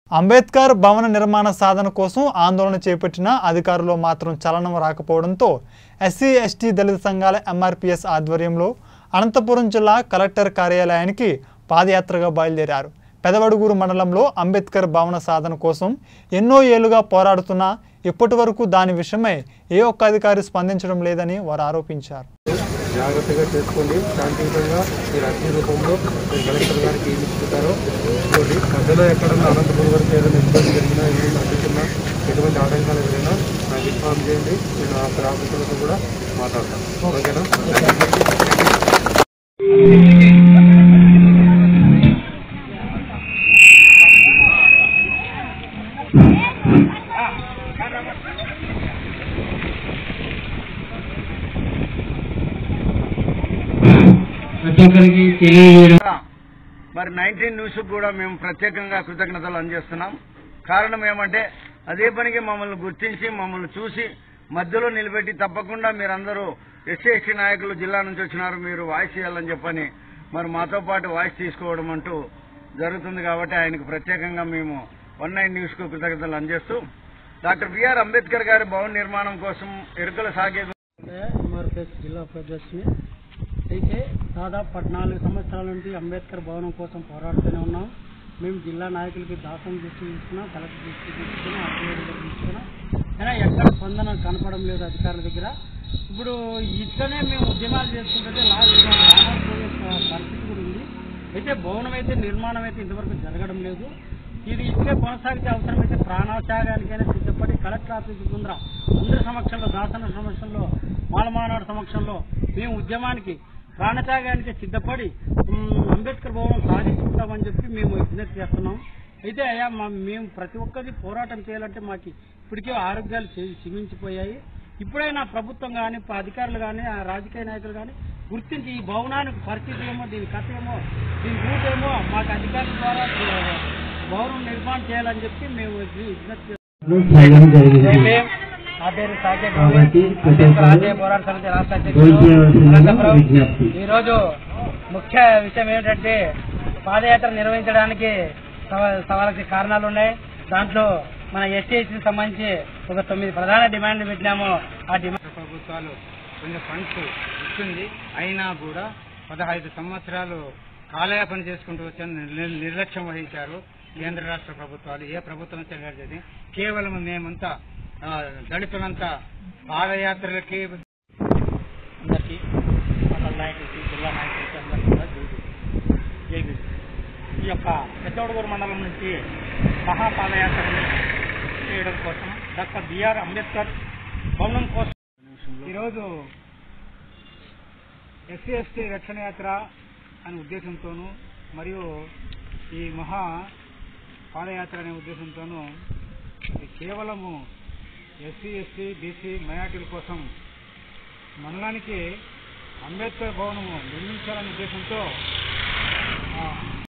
అంబేద్కర్ భవన నిర్మాణ సాధన కోసం ఆందోళన చేపట్టిన అధికారులు మాత్రం చలనం రాకపోవడంతో ఎస్సీ ఎస్టీ దళిత సంఘాల ఎంఆర్పిఎస్ ఆధ్వర్యంలో అనంతపురం జిల్లా కలెక్టర్ కార్యాలయానికి పాదయాత్రగా బయలుదేరారు పెదవడుగూరు మండలంలో అంబేద్కర్ భవన సాధన కోసం ఎన్నో ఏళ్లుగా పోరాడుతున్నా ఇప్పటి వరకు దాని విషయమై ఏ ఒక్క అధికారి స్పందించడం లేదని వారు ఆరోపించారు జాగ్రత్తగా చేసుకోండి శాంతియుతంగా మీరు అర్జీ రూపంలో మీరు కలెక్టర్ గారికి ఏమి ఇచ్చుకుంటారో చూడండి మధ్యలో ఎక్కడన్నా అనంతపురం వరకు ఏదైనా ఇబ్బంది జరిగినా ఏమైనా అడ్డుకున్నా ఎటువంటి ఆటంకాలు ఎదురైనా నాకు ఇన్ఫార్మ్ చేయండి నేను అక్కడ ఆఫీసులతో కూడా మాట్లాడతాను ఓకేనా ప్రతి ఒక్కరికి తెలియజేయడం మరి నైన్టీన్ న్యూస్ కూడా మేము ప్రత్యేకంగా కృతజ్ఞతలు అందజేస్తున్నాం కారణం ఏమంటే అదే పనికి మమ్మల్ని గుర్తించి మమ్మల్ని చూసి మధ్యలో నిలబెట్టి తప్పకుండా మీరందరూ ఎస్సీ ఎస్టీ నాయకులు జిల్లా నుంచి వచ్చినారు మీరు వాయిస్ ఇవ్వాలని చెప్పని మరి మాతో పాటు వాయిస్ తీసుకోవడం అంటూ జరుగుతుంది కాబట్టి ఆయనకు ప్రత్యేకంగా మేము వన్ నైన్ న్యూస్ కు కృతజ్ఞతలు అందజేస్తూ డాక్టర్ బిఆర్ అంబేద్కర్ గారి భవన నిర్మాణం కోసం ఎరుకల సాగే ఎంఆర్పిఎస్ జిల్లా ప్రదర్శన అయితే దాదాపు పద్నాలుగు సంవత్సరాల నుండి అంబేద్కర్ భవనం కోసం పోరాడుతూనే ఉన్నాం మేము జిల్లా నాయకులకి దాసం దృష్టి తీసుకున్నాం కలెక్టర్ దృష్టి తీసుకున్నాం అధికారుల దగ్గర తీసుకున్నాం అయినా ఎక్కడ స్పందన కనపడం లేదు అధికారుల దగ్గర ఇప్పుడు ఇట్లనే మేము ఉద్యమాలు చేసుకుంటుంటే లాస్ట్ రామాపోయే పరిస్థితి కూడా ఉంది అయితే భవనం అయితే నిర్మాణం అయితే ఇంతవరకు జరగడం లేదు ఇది ఇట్లే కొనసాగితే అవసరమైతే ప్రాణత్యాగానికైనా సిద్ధపడి కలెక్టర్ ఆఫీస్ ముందర అందరి సమక్షంలో దాసన సమక్షంలో మాలమానాడు సమక్షంలో మేము ఉద్యమానికి ప్రాణత్యాగానికి సిద్ధపడి ఉమ్, అంబేద్కర్ భవనం సాధించుకుంటామని చెప్పి మేము విజ్ఞప్తి చేస్తున్నాం అయితే అయ్యా మా మేము ప్రతి ఒక్కరి పోరాటం చేయాలంటే మాకు ఇప్పటికే ఆరోగ్యాలు క్షీ- క్షీణించిపోయాయి ఇప్పుడైనా ప్రభుత్వం కానీ అధికారులు కానీ ఆ రాజకీయ నాయకులు కానీ గుర్తించి ఈ భవనానికి పరిస్థితి ఏమో దీని కథ ఏమో దీని రూట్ ఏమో మాకు అధికారుల ద్వారా ఆ, భవనం నిర్మాణం చేయాలని చెప్పి మేము విజ్ఞప్తి చేయడం జరిగింది నా పేరు సాకే కాబట్టి ప్రతి ఒక్కరు రాజకీయ పోరాట సమితి రాష్ట్ర భోజనం అధ్యక్షుడు చేయాల్సిందిగా అనంతపురం. విజ్ఞప్తి ఈరోజు ముఖ్య విషయం ఏమిటంటే పాదయాత్ర నిర్వహించడానికి సవ- సవాళ్ళకి కారణాలు ఉన్నాయి దాంట్లో మన ఎస్టీఎస్కి సంబంధించి ఒక తొమ్మిది ప్రధాన డిమాండ్లు పెట్టినాము ఆ డిమాండ్ ప్రభుత్వాలు కొంచెం ఫండ్స్ ఇస్తుంది అయినా కూడా పదహైదు సంవత్సరాలు కాలయాపన చేసుకుంటూ వచ్చారు నిర్- నిర్లక్ష్యం వహించారు కేంద్ర రాష్ట్ర ప్రభుత్వాలు ఏ ప్రభుత్వం చేయలేదు కేవలం మేమంతా ఆ, దళితులంతా పాదయాత్రలకి అందరికీ మండల నాయకులకి జిల్లా నాయకులకి అందరికీ కూడా జై జై భీమ్. ఈ యొక్క పెద్దోడుగూరు మండలం నుంచి మహాపాదయాత్రని చేయడం కోసం డాక్టర్ బిఆర్ అంబేద్కర్ భవనం కోసం ఈరోజు ఎస్సీ ఎస్టీ రక్షణ యాత్ర అనే ఉద్దేశంతోనూ మరియు ఈ మహా పాదయాత్ర అనే ఉద్దేశంతోనూ ఇది కేవలము ఎస్సీ ఎస్టీ బీసీ మైనార్టీల కోసం మండలానికి అంబేద్కర్ భవనము నిర్మించాలనే ఉద్దేశంతో ఆ,